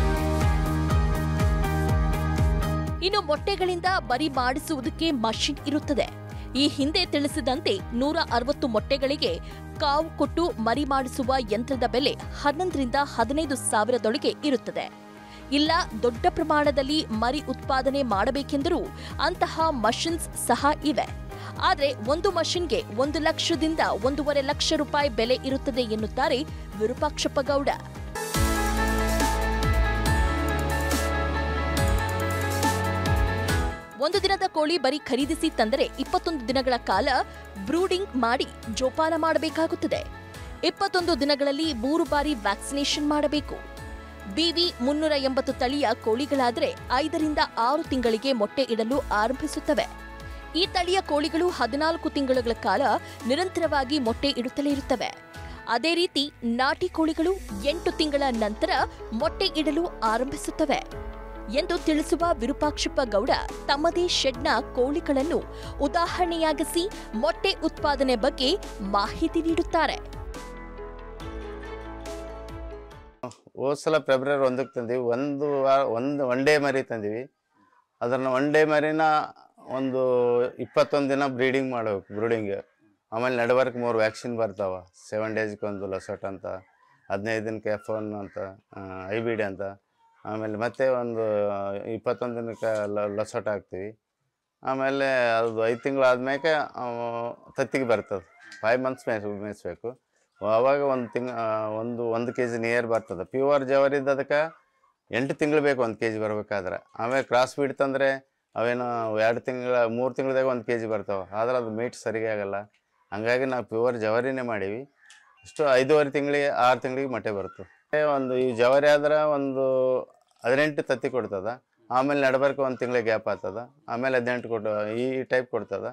ಇನ್ನು ಮೊಟ್ಟೆಗಳಿಂದ ಬರಿ ಮಾಡಿಸುವುದಕ್ಕೆ ಮಷಿನ್ ಇರುತ್ತದೆ ಈ ಹಿಂದೆ ತಿಳಿಸಿದಂತೆ ನೂರ ಅರವತ್ತು ಮೊಟ್ಟೆಗಳಿಗೆ ಕಾವು ಕೊಟ್ಟು ಮರಿ ಮಾಡಿಸುವ ಯಂತ್ರದ ಬೆಲೆ ಹನ್ನೊಂದರಿಂದ ಹದಿನೈದು ಸಾವಿರದೊಳಗೆ ಇರುತ್ತದೆ ಇಲ್ಲ ದೊಡ್ಡ ಪ್ರಮಾಣದಲ್ಲಿ ಮರಿ ಉತ್ಪಾದನೆ ಮಾಡಬೇಕೆಂದರೂ ಅಂತಹ ಮಷಿನ್ಸ್ ಸಹ ಇವೆ ಆದರೆ ಒಂದು ಮಷಿನ್ಗೆ ಒಂದು ಲಕ್ಷದಿಂದ ಒಂದೂವರೆ ಲಕ್ಷ ರೂಪಾಯಿ ಬೆಲೆ ಇರುತ್ತದೆ ಎನ್ನುತ್ತಾರೆ ವಿರೂಪಾಕ್ಷಪ್ಪ ಗೌಡ ಒಂದು ದಿನದ ಕೋಳಿ ಬರಿ ಖರೀದಿಸಿ ತಂದರೆ ಇಪ್ಪತ್ತೊಂದು ದಿನಗಳ ಕಾಲ ಬ್ರೂಡಿಂಗ್ ಮಾಡಿ ಜೋಪಾನ ಮಾಡಬೇಕಾಗುತ್ತದೆ ಇಪ್ಪತ್ತೊಂದು ದಿನಗಳಲ್ಲಿ ಮೂರು ಬಾರಿ ವ್ಯಾಕ್ಸಿನೇಷನ್ ಮಾಡಬೇಕು ಬಿವಿ ಮುನ್ನೂರ ಎಂಬತ್ತು ತಳಿಯ ಕೋಳಿಗಳಾದರೆ ಐದರಿಂದ ಆರು ತಿಂಗಳಿಗೆ ಮೊಟ್ಟೆ ಇಡಲು ಆರಂಭಿಸುತ್ತವೆ ಈ ತಳಿಯ ಕೋಳಿಗಳು ಹದಿನಾಲ್ಕು ತಿಂಗಳುಗಳ ಕಾಲ ನಿರಂತರವಾಗಿ ಮೊಟ್ಟೆ ಇಡುತ್ತಲೇ ಇರುತ್ತವೆ ಅದೇ ರೀತಿ ನಾಟಿ ಕೋಳಿಗಳು ಎಂಟು ತಿಂಗಳ ನಂತರ ಮೊಟ್ಟೆ ಇಡಲು ಆರಂಭಿಸುತ್ತವೆ ಎಂದು ತಿಳಿಸುವ ವಿರೂಪಾಕ್ಷಪ್ಪ ಗೌಡ ತಮ್ಮದೇ ಶೆಡ್ನ ಕೋಳಿಗಳನ್ನು ಉದಾಹರಣೆಯಾಗಿಸಿ ಮೊಟ್ಟೆ ಉತ್ಪಾದನೆ ಬಗ್ಗೆ ಮಾಹಿತಿ ನೀಡುತ್ತಾರೆ ಹೋದ ಸಲ ಫೆಬ್ರವರಿ ಒಂದಕ್ಕೆ ತಂದೀವಿ ಒಂದು ವಾರ ಒಂದು ಒನ್ ಡೇ ಮರಿ ತಂದೀವಿ ಅದನ್ನು ಒನ್ ಡೇ ಮರಿನ ಒಂದು ಇಪ್ಪತ್ತೊಂದು ದಿನ ಬ್ರೀಡಿಂಗ್ ಮಾಡಬೇಕು ಬ್ರೀಡಿಂಗ್ ಆಮೇಲೆ ನಡವರ್ಕ್ ಮೂರು ವ್ಯಾಕ್ಸಿನ್ ಬರ್ತಾವೆ ಸೆವೆನ್ ಡೇಸ್ಗೆ ಒಂದು ಲಸಟ್ ಅಂತ ಹದಿನೈದು ದಿನಕ್ಕೆ ಎಫ್ ಒನ್ ಅಂತ ಐ ಬಿ ಡಿ ಅಂತ ಆಮೇಲೆ ಮತ್ತೆ ಒಂದು ಇಪ್ಪತ್ತೊಂದು ದಿನಕ್ಕೆ ಲ ಲಸಟ್ ಹಾಕ್ತೀವಿ ಆಮೇಲೆ ಅದು ಐದು ತಿಂಗಳು ಆದ್ಮೇಲೆ ತತ್ತಿಗೆ ಬರ್ತದೆ ಫೈವ್ ಮಂತ್ಸ್ ಮೇಯ್ಸ್ ಮೇಯಿಸ್ಬೇಕು ಆವಾಗ ಒಂದು ತಿಂಗ್ ಆ, ಒಂದು ಒಂದು ಕೆ ಜಿ ನಿಯರ್ ಬರ್ತದೆ ಪ್ಯೂರ್ ಜವರಿದ್ದು ಅದಕ್ಕೆ ಎಂಟು ತಿಂಗಳು ಬೇಕು ಒಂದು ಕೆ ಜಿ ಬರ್ಬೇಕಾದ್ರೆ ಆಮೇಲೆ ಕ್ರಾಸ್ ಬೀಡ್ ತಂದರೆ ಅವೇನು ಎರಡು ತಿಂಗಳ ಮೂರು ತಿಂಗಳದಾಗ ಒಂದು ಕೆ ಜಿ ಬರ್ತಾವೆ ಆದ್ರೆ ಅದು ಮೀಟ್ ಸರಿಗೆ ಆಗಲ್ಲ ಹಂಗಾಗಿ ನಾವು ಪ್ಯೂರ್ ಜವರಿನೇ ಮಾಡೀವಿ ಇಷ್ಟು ಐದೂವರೆ ತಿಂಗಳಿಗೆ ಆರು ತಿಂಗಳಿಗೆ ಮೊಟ್ಟೆ ಬರುತ್ತೆ ಒಂದು ಈ ಜವರಿ ಆದ್ರೆ ಒಂದು ಹದಿನೆಂಟು ತತ್ತಿ ಕೊಡ್ತದ ಆಮೇಲೆ ನಡ್ಬರ್ಕ ಒಂದು ತಿಂಗಳಿಗೆ ಗ್ಯಾಪ್ ಆಗ್ತದ ಆಮೇಲೆ ಹದಿನೆಂಟು ಕೊಟ್ಟು ಈ ಟೈಪ್ ಕೊಡ್ತದ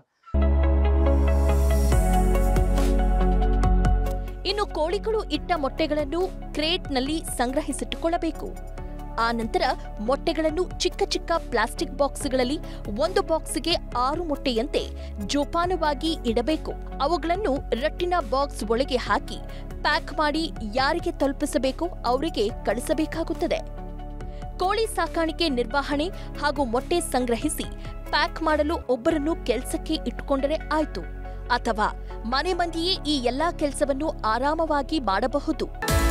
ಇನ್ನು ಕೋಳಿಗಳು ಇಟ್ಟ ಮೊಟ್ಟೆಗಳನ್ನು ಕ್ರೇಟ್ನಲ್ಲಿ ಸಂಗ್ರಹಿಸಿಟ್ಟುಕೊಳ್ಳಬೇಕು ಆ ನಂತರ ಮೊಟ್ಟೆಗಳನ್ನು ಚಿಕ್ಕ ಚಿಕ್ಕ ಪ್ಲಾಸ್ಟಿಕ್ ಬಾಕ್ಸ್ಗಳಲ್ಲಿ ಒಂದು ಬಾಕ್ಸ್ಗೆ ಆರು ಮೊಟ್ಟೆಯಂತೆ ಜೋಪಾನವಾಗಿ ಇಡಬೇಕು ಅವುಗಳನ್ನು ರಟ್ಟಿನ ಬಾಕ್ಸ್ ಒಳಗೆ ಹಾಕಿ ಪ್ಯಾಕ್ ಮಾಡಿ ಯಾರಿಗೆ ತಲುಪಿಸಬೇಕು ಅವರಿಗೆ ಕಳಿಸಬೇಕಾಗುತ್ತದೆ ಕೋಳಿ ಸಾಕಾಣಿಕೆ ನಿರ್ವಹಣೆ ಹಾಗೂ ಮೊಟ್ಟೆ ಸಂಗ್ರಹಿಸಿ ಪ್ಯಾಕ್ ಮಾಡಲು ಒಬ್ಬರನ್ನು ಕೆಲಸಕ್ಕೆ ಇಟ್ಟುಕೊಂಡರೆ ಆಯ್ತು ಅಥವಾ ಮನೆ ಮಂದಿಯೇ ಈ ಎಲ್ಲಾ ಕೆಲಸವನ್ನು ಆರಾಮವಾಗಿ ಮಾಡಬಹುದು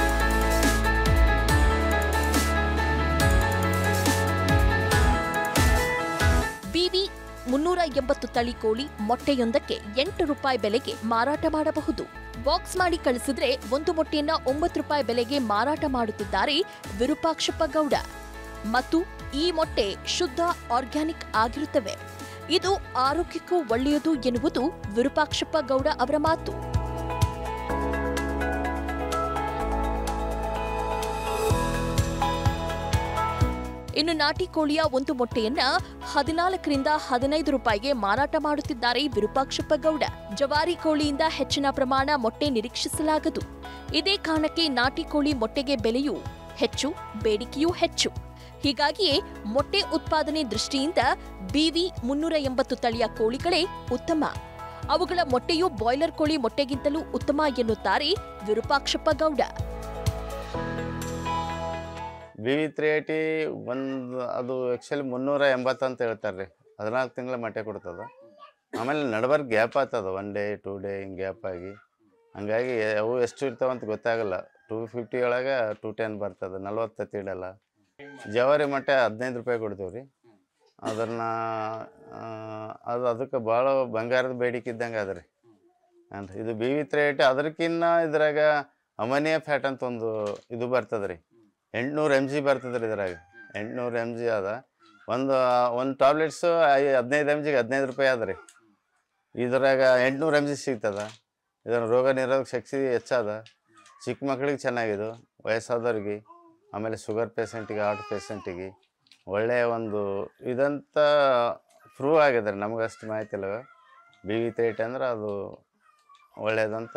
ಬಿವಿ ಮುನ್ನೂರ ಎಂಬತ್ತು ತಳಿ ಕೋಳಿ ಮೊಟ್ಟೆಯೊಂದಕ್ಕೆ ಎಂಟು ರೂಪಾಯಿ ಬೆಲೆಗೆ ಮಾರಾಟ ಮಾಡಬಹುದು ಬಾಕ್ಸ್ ಮಾಡಿ ಕಳಿಸಿದ್ರೆ ಒಂದು ಮೊಟ್ಟೆಯನ್ನ ಒಂಬತ್ತು ರೂಪಾಯಿ ಬೆಲೆಗೆ ಮಾರಾಟ ಮಾಡುತ್ತಿದ್ದಾರೆ ವಿರೂಪಾಕ್ಷಪ್ಪ ಗೌಡ ಮತ್ತು ಈ ಮೊಟ್ಟೆ ಶುದ್ಧ ಆರ್ಗ್ಯಾನಿಕ್ ಆಗಿರುತ್ತವೆ ಇದು ಆರೋಗ್ಯಕ್ಕೂ ಒಳ್ಳೆಯದು ಎನ್ನುವುದು ವಿರೂಪಾಕ್ಷಪ್ಪ ಗೌಡ ಅವರ ಮಾತು ಇನ್ನು ನಾಟಿ ಕೋಳಿಯ ಒಂದು ಮೊಟ್ಟೆಯನ್ನ ಹದಿನಾಲ್ಕರಿಂದ ಹದಿನೈದು ರೂಪಾಯಿಗೆ ಮಾರಾಟ ಮಾಡುತ್ತಿದ್ದಾರೆ ವಿರೂಪಾಕ್ಷಪ್ಪ ಗೌಡ ಜವಾರಿ ಕೋಳಿಯಿಂದ ಹೆಚ್ಚಿನ ಪ್ರಮಾಣ ಮೊಟ್ಟೆ ನಿರೀಕ್ಷಿಸಲಾಗದು ಇದೇ ಕಾರಣಕ್ಕೆ ನಾಟಿ ಕೋಳಿ ಮೊಟ್ಟೆಗೆ ಬೆಲೆಯೂ ಹೆಚ್ಚು ಬೇಡಿಕೆಯೂ ಹೆಚ್ಚು ಹೀಗಾಗಿಯೇ ಮೊಟ್ಟೆ ಉತ್ಪಾದನೆ ದೃಷ್ಟಿಯಿಂದ ಬಿವಿ ಮುನ್ನೂರ ಎಂಬತ್ತು ತಳಿಯ ಕೋಳಿಗಳೇ ಉತ್ತಮ ಅವುಗಳ ಮೊಟ್ಟೆಯು ಬಾಯ್ಲರ್ ಕೋಳಿ ಮೊಟ್ಟೆಗಿಂತಲೂ ಉತ್ತಮ ಎನ್ನುತ್ತಾರೆ Virupakshappa Gowda B V three eighty ಒಂದು ಅದು ಆ್ಯಕ್ಚುಲಿ ಮುನ್ನೂರ ಎಂಬತ್ತು ಅಂತ ಹೇಳ್ತಾರೆ ರೀ ಹದಿನಾಲ್ಕು ತಿಂಗಳ ಮೊಟ್ಟೆ ಕೊಡ್ತದೆ ಆಮೇಲೆ ನಡ್ಬರ್ಕ್ ಗ್ಯಾಪ್ ಆಗ್ತದೆ ಒನ್ ಡೇ ಟೂ ಡೇ ಹಿಂಗೆ ಗ್ಯಾಪ್ ಆಗಿ ಹಂಗಾಗಿ ಅವು ಎಷ್ಟು ಇರ್ತಾವೆ ಅಂತ ಗೊತ್ತಾಗಲ್ಲ ಟೂ ಫಿಫ್ಟಿ ಒಳಗೆ ಟೂ ಟೆನ್ ಬರ್ತದೆ ನಲ್ವತ್ತು ತತ್ತಿ ಇಡಲ್ಲ ಜವಾರಿ ಮೊಟ್ಟೆ ಹದಿನೈದು ರೂಪಾಯಿ ಕೊಡ್ತೀವಿ ರೀ ಅದನ್ನು ಅದು ಅದಕ್ಕೆ ಭಾಳ ಬಂಗಾರದ ಬೇಡಿಕೆ ಇದ್ದಂಗೆ ಅದ ರೀ ಅಂತ ಇದು ಬಿ ವಿ ತ್ರೀ ಏಯ್ಟಿ ಅದಕ್ಕಿನ್ನ ಇದ್ರಾಗ ಅಮೋನಿಯಾ ಫ್ಯಾಟ್ ಅಂತ ಒಂದು ಇದು ಬರ್ತದೆ ರೀ ಎಂಟ್ನೂರು ಎಮ್ ಜಿ ಬರ್ತದೆ ರೀ ಇದ್ರಾಗ ಎಂಟ್ನೂರು ಎಮ್ ಜಿ ಅದ ಒಂದು ಒಂದು ಟಾಬ್ಲೆಟ್ಸು ಐ ಹದಿನೈದು ಎಮ್ ಜಿಗೆ ಹದಿನೈದು ರೂಪಾಯಿ ಅದ ರೀ ಇದ್ರಾಗ ಎಂಟ್ನೂರು ಎಮ್ ಜಿ ಸಿಗ್ತದ ಇದರ ರೋಗ ನಿರೋಧಕ ಶಕ್ತಿ ಹೆಚ್ಚದ ಚಿಕ್ಕ ಮಕ್ಳಿಗೆ ಚೆನ್ನಾಗಿದು ವಯಸ್ಸಾದವ್ರಿಗೆ ಆಮೇಲೆ ಶುಗರ್ ಪೇಷಂಟಿಗೆ ಹಾರ್ಟ್ ಪೇಷಂಟಿಗೆ ಒಳ್ಳೆಯ ಒಂದು ಇದಂತ ಪ್ರೂವ್ ಆಗಿದೆ ರೀ ನಮ್ಗೆ ಅಷ್ಟು ಮಾಹಿತಿ ಇಲ್ಲ ಬಿ ವಿ ತ್ರೀ ಅಂದ್ರೆ ಅದು ಒಳ್ಳೆಯದಂತ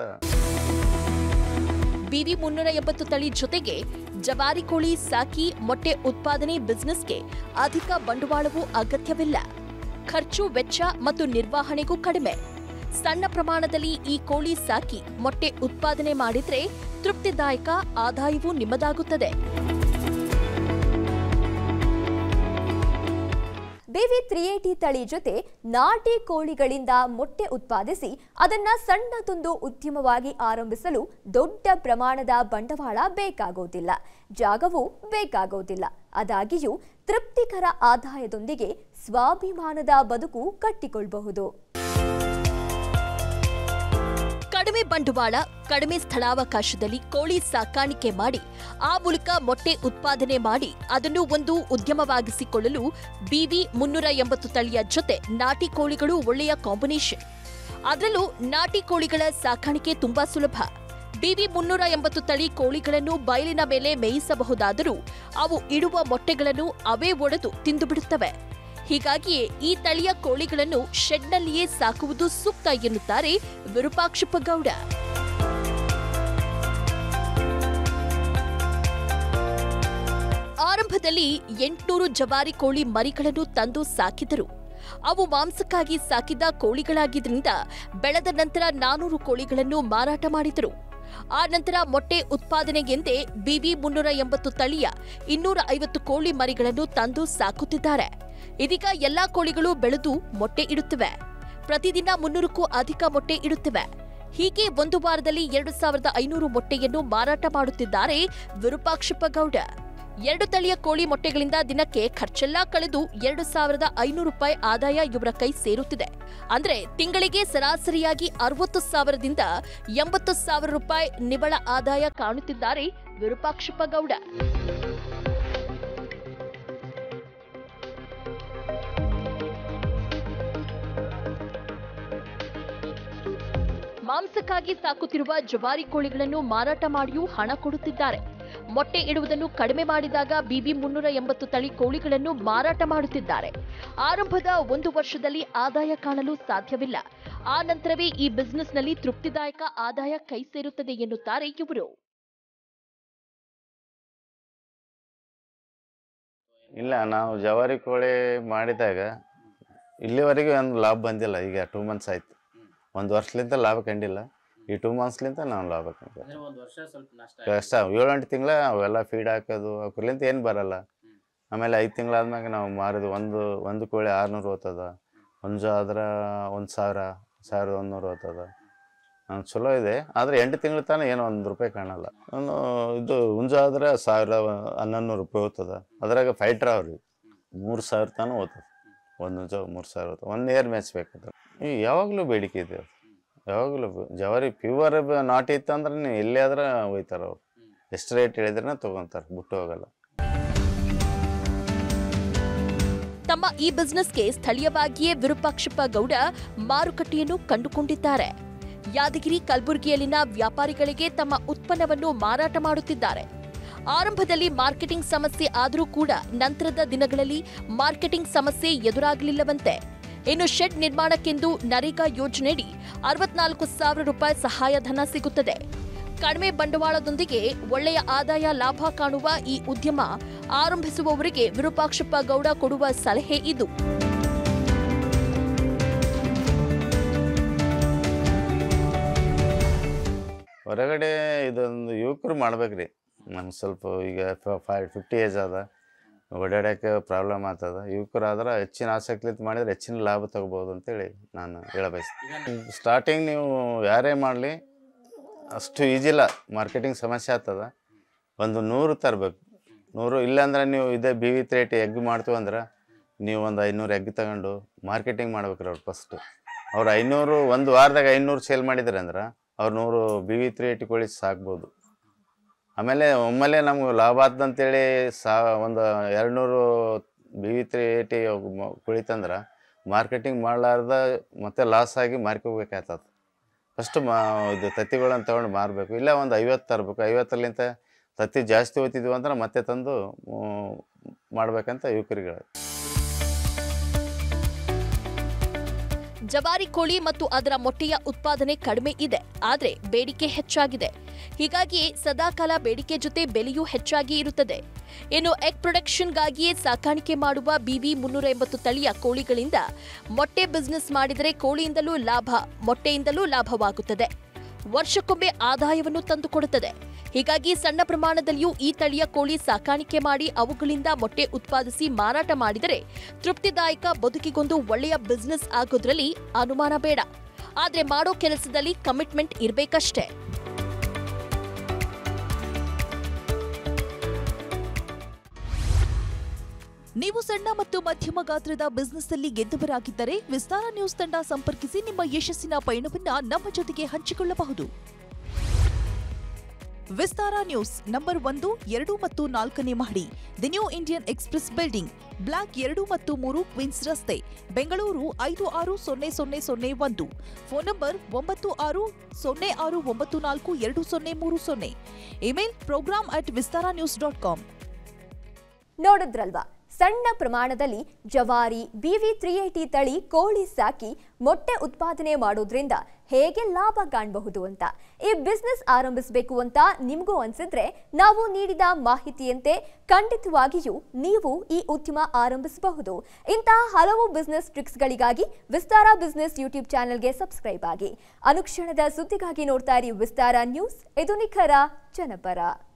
ಬಿವಿ ಮುನ್ನೂರ ಎಂಬತ್ತು ತಳಿ ಜೊತೆಗೆ ಜವಾರಿ ಕೋಳಿ ಸಾಕಿ ಮೊಟ್ಟೆ ಉತ್ಪಾದನೆ ಬಿಸ್ನೆಸ್ಗೆ ಅಧಿಕ ಬಂಡವಾಳವೂ ಅಗತ್ಯವಿಲ್ಲ ಖರ್ಚು ವೆಚ್ಚ ಮತ್ತು ನಿರ್ವಹಣೆಗೂ ಕಡಿಮೆ ಸಣ್ಣ ಪ್ರಮಾಣದಲ್ಲಿ ಈ ಕೋಳಿ ಸಾಕಿ ಮೊಟ್ಟೆ ಉತ್ಪಾದನೆ ಮಾಡಿದ್ರೆ ತೃಪ್ತಿದಾಯಕ ಆದಾಯವೂ ನಿಮ್ಮದಾಗುತ್ತದೆ ಬಿವಿ ತ್ರೀ ಏಟಿ ತಳಿ ಜೊತೆ ನಾಟಿ ಕೋಳಿಗಳಿಂದ ಮೊಟ್ಟೆ ಉತ್ಪಾದಿಸಿ ಅದನ್ನ ಸಣ್ಣದೊಂದು ಉದ್ಯಮವಾಗಿ ಆರಂಭಿಸಲು ದೊಡ್ಡ ಪ್ರಮಾಣದ ಬಂಡವಾಳ ಬೇಕಾಗೋದಿಲ್ಲ ಜಾಗವೂ ಬೇಕಾಗೋದಿಲ್ಲ ಆದಾಗಿಯೂ ತೃಪ್ತಿಕರ ಆದಾಯದೊಂದಿಗೆ ಸ್ವಾಭಿಮಾನದ ಬದುಕು ಕಟ್ಟಿಕೊಳ್ಳಬಹುದು ಕಡಿಮೆ ಬಂಡವಾಳ ಕಡಿಮೆ ಸ್ಥಳಾವಕಾಶದಲ್ಲಿ ಕೋಳಿ ಸಾಕಾಣಿಕೆ ಮಾಡಿ ಆ ಮೂಲಕ ಮೊಟ್ಟೆ ಉತ್ಪಾದನೆ ಮಾಡಿ ಅದನ್ನು ಒಂದು ಉದ್ಯಮವಾಗಿಸಿಕೊಳ್ಳಲು ಬಿವಿ ಮುನ್ನೂರ ಎಂಬತ್ತು ತಳಿಯ ಜೊತೆ ನಾಟಿ ಕೋಳಿಗಳು ಒಳ್ಳೆಯ ಕಾಂಬಿನೇಷನ್ ಅದರಲ್ಲೂ ನಾಟಿ ಕೋಳಿಗಳ ಸಾಕಾಣಿಕೆ ತುಂಬಾ ಸುಲಭ ಬಿವಿ ಮುನ್ನೂರ ಎಂಬತ್ತು ತಳಿ ಕೋಳಿಗಳನ್ನು ಬಯಲಿನ ಮೇಲೆ ಮೇಯಿಸಬಹುದಾದರೂ ಅವು ಇಡುವ ಮೊಟ್ಟೆಗಳನ್ನು ಅವೇ ಒಡೆದು ತಿಂದುಬಿಡುತ್ತವೆ ಹೀಗಾಗಿಯೇ ಈ ತಳಿಯ ಕೋಳಿಗಳನ್ನು ಶೆಡ್ನಲ್ಲಿಯೇ ಸಾಕುವುದು ಸೂಕ್ತ ಎನ್ನುತ್ತಾರೆ ವಿರೂಪಾಕ್ಷಪ್ಪ ಗೌಡ ಆರಂಭದಲ್ಲಿ ಎಂಟುನೂರು ಜವಾರಿ ಕೋಳಿ ಮರಿಗಳನ್ನು ತಂದು ಸಾಕಿದರು ಅವು ಮಾಂಸಕ್ಕಾಗಿ ಸಾಕಿದ ಕೋಳಿಗಳಾಗಿದ್ದರಿಂದ ಬೆಳೆದ ನಂತರ ನಾನೂರು ಕೋಳಿಗಳನ್ನು ಮಾರಾಟ ಮಾಡಿದರು ಆ ನಂತರ ಮೊಟ್ಟೆ ಉತ್ಪಾದನೆಗೆಂದೇ ಬಿಬಿ ಮುನ್ನೂರ ಎಂಬತ್ತು ತಳಿಯ ಇನ್ನೂರ ಐವತ್ತು ಕೋಳಿ ಮರಿಗಳನ್ನು ತಂದು ಸಾಕುತ್ತಿದ್ದಾರೆ ಇದೀಗ ಎಲ್ಲಾ ಕೋಳಿಗಳು ಬೆಳೆದು ಮೊಟ್ಟೆ ಇಡುತ್ತಿವೆ ಪ್ರತಿದಿನ ಮುನ್ನೂರಕ್ಕೂ ಅಧಿಕ ಮೊಟ್ಟೆ ಇಡುತ್ತಿವೆ ಹೀಗೆ ಒಂದು ವಾರದಲ್ಲಿ ಎರಡು ಸಾವಿರದ ಐನೂರು ಮೊಟ್ಟೆಯನ್ನು ಮಾರಾಟ ಮಾಡುತ್ತಿದ್ದಾರೆ ವಿರೂಪಾಕ್ಷಪ್ಪ ಗೌಡ ಎರಡು ತಳಿಯ ಕೋಳಿ ಮೊಟ್ಟೆಗಳಿಂದ ದಿನಕ್ಕೆ ಖರ್ಚೆಲ್ಲ ಕಳೆದು ಎರಡು ಸಾವಿರದ ಐನೂರು ರೂಪಾಯಿ ಆದಾಯ ಇವರ ಕೈ ಸೇರುತ್ತಿದೆ ಅಂದ್ರೆ ತಿಂಗಳಿಗೆ ಸರಾಸರಿಯಾಗಿ ಅರವತ್ತು ಸಾವಿರದಿಂದ ಎಂಬತ್ತು ಸಾವಿರ ರೂಪಾಯಿ ನಿವ್ವಳ ಆದಾಯ ಕಾಣುತ್ತಿದ್ದಾರೆ ವಿರೂಪಾಕ್ಷಪ್ಪ ಗೌಡ ಮಾಂಸಕ್ಕಾಗಿ ಸಾಕುತ್ತಿರುವ ಜವಾರಿ ಕೋಳಿಗಳನ್ನು ಮಾರಾಟ ಮಾಡಿಯೂ ಹಣ ಕೊಡುತ್ತಿದ್ದಾರೆ ಮೊಟ್ಟೆ ಇಡುವುದನ್ನು ಕಡಿಮೆ ಮಾಡಿದಾಗ ಬಿಬಿ ಮುನ್ನೂರ ಎಂಬತ್ತು ತಳಿ ಕೋಳಿಗಳನ್ನು ಮಾರಾಟ ಮಾಡುತ್ತಿದ್ದಾರೆ ಆರಂಭದ ಒಂದು ವರ್ಷದಲ್ಲಿ ಆದಾಯ ಕಾಣಲು ಸಾಧ್ಯವಿಲ್ಲ ಆ ನಂತರವೇ ಈ ಬಿಸಿನೆಸ್ನಲ್ಲಿ ತೃಪ್ತಿದಾಯಕ ಆದಾಯ ಕೈ ಸೇರುತ್ತದೆ ಎನ್ನುತ್ತಾರೆ ಇವರು ಇಲ್ಲ ನಾವು ಜವಾರಿ ಕೋಳಿ ಮಾಡಿದಾಗ ಇಲ್ಲಿವರೆಗೆ ಒಂದು ಲಾಭ ಬಂದಿಲ್ಲ ಈಗ ಟೂ ಮಂತ್ಸ್ ಆಯ್ತು ಒಂದು ವರ್ಷಲಿಂದ ಲಾಭ ಕಂಡಿಲ್ಲ ಈ ಟೂ ಮಂತ್ಸ್ಲಿಂದ ನಾವು ಲಾಭ ಕಂಡಿಲ್ಲ ಅಂದ್ರೆ ಒಂದ್ ವರ್ಷ ಸ್ವಲ್ಪ ನಷ್ಟ ಕಷ್ಟ ಏಳು ಎಂಟು ತಿಂಗಳ ಅವೆಲ್ಲ ಫೀಡ್ ಹಾಕೋದು ಅವಕ್ರಲಿಂತ ಏನು ಬರಲ್ಲ ಆಮೇಲೆ ಐದು ತಿಂಗಳಾದ್ಮ್ಯಾಗ ನಾವು ಮಾರಿದ್ವಿ ಒಂದು ಒಂದು ಕೋಳಿ ಆರುನೂರು ಹೋಗ್ತದ ಒಂದು ಆದ್ರೆ ಒಂದು ಸಾವಿರ ಸಾವಿರದ ಒಂದೂರು ಹೋಗ್ತದ ಹಂಗೆ ಚಲೋ ಇದೆ ಆದರೆ ಎಂಟು ತಿಂಗಳ ತನಕ ಏನೋ ಒಂದು ರೂಪಾಯಿ ಕಾಣಲ್ಲ ಒಂದು ಇದು ಹುಂಜ ಆದ್ರೆ ಸಾವಿರ ಹನ್ನೊಂದು ನೂರು ರೂಪಾಯಿ ಹೋಗ್ತದ ಅದ್ರಾಗ ಫೈಟ್ರ್ ಅವ್ರಿ ಮೂರು ಸಾವಿರ ತನಕ ಹೋಗ್ತದೆ ಒಂದು ಹುಂಜ ಮೂರು ಸಾವಿರ ಹೋಗ್ತದೆ ಒನ್ ಇಯರ್ ಮೆಚ್ಬೇಕಾದ್ರೆ ಈ ಯಾವಾಗಲೂ ಬೇಡಿಕೆ ಇದೆ ಅದು. ಯಾವಾಗಲೂ ಬ- ಜವಾರಿ ಪ್ಯೂವರ್ ನಾಟಿ ಇತ್ತಂದ್ರೆ ನೀವು ಎಲ್ಲೇ ಆದ್ರೆ ಒಯ್ತಾರೆ ಅವ್ರು ಎಷ್ಟು ರೇಟ್ ಹೇಳಿದ್ರೆ ತೊಗೊತಾರೆ ಬಿಟ್ಟು ಹೋಗಲ್ಲ ತಮ್ಮ ಈ ಬಿಸ್ನೆಸ್ಗೆ ಸ್ಥಳೀಯವಾಗಿಯೇ ವಿರೂಪಾಕ್ಷಪ್ಪ ಗೌಡ ಮಾರುಕಟ್ಟೆಯನ್ನು ಕಂಡುಕೊಂಡಿದ್ದಾರೆ ಯಾದಗಿರಿ ಕಲಬುರಗಿಯಲ್ಲಿನ ವ್ಯಾಪಾರಿಗಳಿಗೆ ತಮ್ಮ ಉತ್ಪನ್ನವನ್ನು ಮಾರಾಟ ಮಾಡುತ್ತಿದ್ದಾರೆ ಆರಂಭದಲ್ಲಿ ಮಾರ್ಕೆಟಿಂಗ್ ಸಮಸ್ಯೆ ಆದರೂ ಕೂಡ ನಂತರದ ದಿನಗಳಲ್ಲಿ ಮಾರ್ಕೆಟಿಂಗ್ ಸಮಸ್ಯೆ ಎದುರಾಗಲಿಲ್ಲವಂತೆ ಇನ್ನು ಶೆಡ್ ನಿರ್ಮಾಣಕ್ಕೆಂದು ನರೇಗಾ ಯೋಜನೆಯಡಿ ಅರವತ್ನಾಲ್ಕು ಸಾವಿರ ರೂಪಾಯಿ ಸಹಾಯಧನ ಸಿಗುತ್ತದೆ ಕಡಿಮೆ ಬಂಡವಾಳದೊಂದಿಗೆ ಒಳ್ಳೆಯ ಆದಾಯ ಲಾಭ ಕಾಣುವ ಈ ಉದ್ಯಮ ಆರಂಭಿಸುವವರಿಗೆ ವಿರೂಪಾಕ್ಷಪ್ಪ ಗೌಡ ಕೊಡುವ ಸಲಹೆ ಇದು ಹೊರಗಡೆ ಇದೊಂದು ಯುವಕರು ಮಾಡ್ಬೇಕ್ರಿ ನಮ್ಗೆ ಸ್ವಲ್ಪ ಈಗ ಫೈವ್ ಫಿಫ್ಟಿ ಏಜ್ ಅದ ಓಡಾಡೋಕ್ಕೆ ಪ್ರಾಬ್ಲಮ್ ಆಗ್ತದ ಯುವಕರು ಆದ್ರೆ ಹೆಚ್ಚಿನ ಆಸಕ್ತಿ ಮಾಡಿದ್ರೆ ಹೆಚ್ಚಿನ ಲಾಭ ತಗೋಬೋದು ಅಂತೇಳಿ ನಾನು ಹೇಳಬಯಸ್ತೀನಿ ಸ್ಟಾರ್ಟಿಂಗ್ ನೀವು ಯಾರೇ ಮಾಡಲಿ ಅಷ್ಟು ಈಜಿಲ್ಲ ಮಾರ್ಕೆಟಿಂಗ್ ಸಮಸ್ಯೆ ಆಗ್ತದ ಒಂದು ನೂರು ತರಬೇಕು ನೂರು ಇಲ್ಲಾಂದ್ರೆ ನೀವು ಇದೇ ಬಿ ವಿ ರೇಟ್ ಎಗ್ ಮಾಡ್ತೀವಿ ಅಂದ್ರೆ ನೀವು ಒಂದು ಐನೂರು ಎಗ್ ತಗೊಂಡು ಮಾರ್ಕೆಟಿಂಗ್ ಮಾಡ್ಬೇಕ್ರಿ ಅವ್ರು ಫಸ್ಟು ಅವ್ರು ಐನೂರು ಒಂದು ವಾರದಾಗ ಐನೂರು ಸೇಲ್ ಮಾಡಿದ್ರೆ ಅಂದ್ರೆ ಅವ್ರು ನೂರು ಬಿ ವಿ ತ್ರೀ ಏಟಿ ಕೋಳಿ ಸಾಕ್ಬೋದು ಆಮೇಲೆ ಒಮ್ಮೆಲೆ ನಮ್ಗೆ ಲಾಭ ಆದಂತೇಳಿ ಸಾ ಒಂದು ಎರಡು ನೂರು ಬಿ ವಿ ತ್ರೀ ಏಟಿ ಕೋಳಿ ತಂದ್ರೆ ಮಾರ್ಕೆಟಿಂಗ್ ಮಾಡಲಾರ್ದ ಮತ್ತೆ ಲಾಸ್ ಆಗಿ ಮಾರ್ಕೋಬೇಕಾಗ್ತದೆ ಫಸ್ಟ್ ಮಾ ಇದು ತತ್ತಿಗಳನ್ನ ತೊಗೊಂಡು ಮಾರಬೇಕು ಇಲ್ಲ ಒಂದು ಐವತ್ತು ತರಬೇಕು ಐವತ್ತರಲಿಂತ ತತ್ತಿ ಜಾಸ್ತಿ ಹೋಗ್ತಿದ್ವು ಅಂದ್ರೆ ಮತ್ತೆ ತಂದು ಮ್, ಮಾಡ್ಬೇಕಂತ ಯುವಕರಿಗೆ ಜವಾರಿ ಕೋಳಿ ಮತ್ತು ಅದರ ಮೊಟ್ಟೆಯ ಉತ್ಪಾದನೆ ಕಡಿಮೆ ಇದೆ ಆದರೆ ಬೇಡಿಕೆ ಹೆಚ್ಚಾಗಿದೆ ಹೀಗಾಗಿ ಸದಾಕಾಲ ಬೇಡಿಕೆ ಜೊತೆ ಬೆಲೆಯೂ ಹೆಚ್ಚಾಗಿ ಇರುತ್ತದೆ ಇನ್ನು ಎಗ್ ಪ್ರೊಡಕ್ಷನ್ಗಾಗಿಯೇ ಸಾಕಾಣಿಕೆ ಮಾಡುವ ಬಿಬಿ ಮುನ್ನೂರ ಎಂಬತ್ತು ತಳಿಯ ಕೋಳಿಗಳಿಂದ ಮೊಟ್ಟೆ ಬಿಸಿನೆಸ್ ಮಾಡಿದರೆ ಕೋಳಿಯಿಂದಲೂ ಲಾಭ ಮೊಟ್ಟೆಯಿಂದಲೂ ಲಾಭವಾಗುತ್ತದೆ ವರ್ಷಕ್ಕೊಮ್ಮೆ ಆದಾಯವನ್ನು ತಂದುಕೊಡುತ್ತದೆ ಹೀಗಾಗಿ ಸಣ್ಣ ಪ್ರಮಾಣದಲ್ಲಿಯೂ ಈ ತಳಿಯ ಕೋಳಿ ಸಾಕಾಣಿಕೆ ಮಾಡಿ ಅವುಗಳಿಂದ ಮೊಟ್ಟೆ ಉತ್ಪಾದಿಸಿ ಮಾರಾಟ ಮಾಡಿದರೆ ತೃಪ್ತಿದಾಯಕ ಬದುಕಿಗೊಂದು ಒಳ್ಳೆಯ ಬಿಸ್ನೆಸ್ ಆಗೋದ್ರಲ್ಲಿ ಅನುಮಾನ ಬೇಡ ಆದ್ರೆ ಮಾಡೋ ಕೆಲಸದಲ್ಲಿ ಕಮಿಟ್ಮೆಂಟ್ ಇರ್ಬೇಕಷ್ಟೇ ನೀವು ಸಣ್ಣ ಮತ್ತು ಮಧ್ಯಮ ಗಾತ್ರದ ಬಿಸ್ನೆಸ್ನಲ್ಲಿ ಗೆದ್ದವರಾಗಿದ್ದರೆ ವಿಸ್ತಾರ ನ್ಯೂಸ್ ತಂಡ ಸಂಪರ್ಕಿಸಿ ನಿಮ್ಮ ಯಶಸ್ಸಿನ ಪಯಣವನ್ನ ನಮ್ಮ ಜೊತೆಗೆ ಹಂಚಿಕೊಳ್ಳಬಹುದು ವಿಸ್ತಾರ ನ್ಯೂಸ್ ನಂಬರ್ ಒಂದು ಎರಡು ಮತ್ತು ನಾಲ್ಕನೇ ಮಹಡಿ the New Indian Express building block ಎರಡು ಮತ್ತು ಮೂರು ಕ್ವೀನ್ಸ್ ರಸ್ತೆ ಬೆಂಗಳೂರು ಐದು ಆರು ಸೊನ್ನೆ ಸೊನ್ನೆ ಸೊನ್ನೆ ಒಂದು ಫೋನ್ ನಂಬರ್ ಒಂಬತ್ತು ಆರು ಸೊನ್ನೆ ಆರು ಒಂಬತ್ತು ನಾಲ್ಕು ಎರಡು ಸೊನ್ನೆ ಮೂರು ಸೊನ್ನೆ email program at Vistara news dot com ನೋಡಿದ್ರಲ್ವಾ ಸಣ್ಣ ಪ್ರಮಾಣದಲ್ಲಿ ಜವಾರಿ ಬಿವಿ ತ್ರೀ ಏಟಿ ತಳಿ ಕೋಳಿ ಸಾಕಿ ಮೊಟ್ಟೆ ಉತ್ಪಾದನೆ ಮಾಡೋದ್ರಿಂದ ಹೇಗೆ ಲಾಭ ಕಾಣಬಹುದು ಅಂತ ಈ ಬಿಸ್ನೆಸ್ ಆರಂಭಿಸಬೇಕು ಅಂತ ನಿಮಗೂ ಅನ್ಸಿದ್ರೆ ನಾವು ನೀಡಿದ ಮಾಹಿತಿಯಂತೆ ಖಂಡಿತವಾಗಿಯೂ ನೀವು ಈ ಉದ್ಯಮ ಆರಂಭಿಸಬಹುದು ಇಂತಹ ಹಲವು ಬಿಸ್ನೆಸ್ ಟ್ರಿಕ್ಸ್ಗಳಿಗಾಗಿ ವಿಸ್ತಾರ ಬಿಸ್ನೆಸ್ ಯೂಟ್ಯೂಬ್ ಚಾನೆಲ್ಗೆ ಸಬ್ಸ್ಕ್ರೈಬ್ ಆಗಿ ಅನುಕ್ಷಣದ ಸುದ್ದಿಗಾಗಿ ನೋಡ್ತಾ ಇರಿ ವಿಸ್ತಾರ ನ್ಯೂಸ್ ಇದು ನಿಖರ ಜನಪರ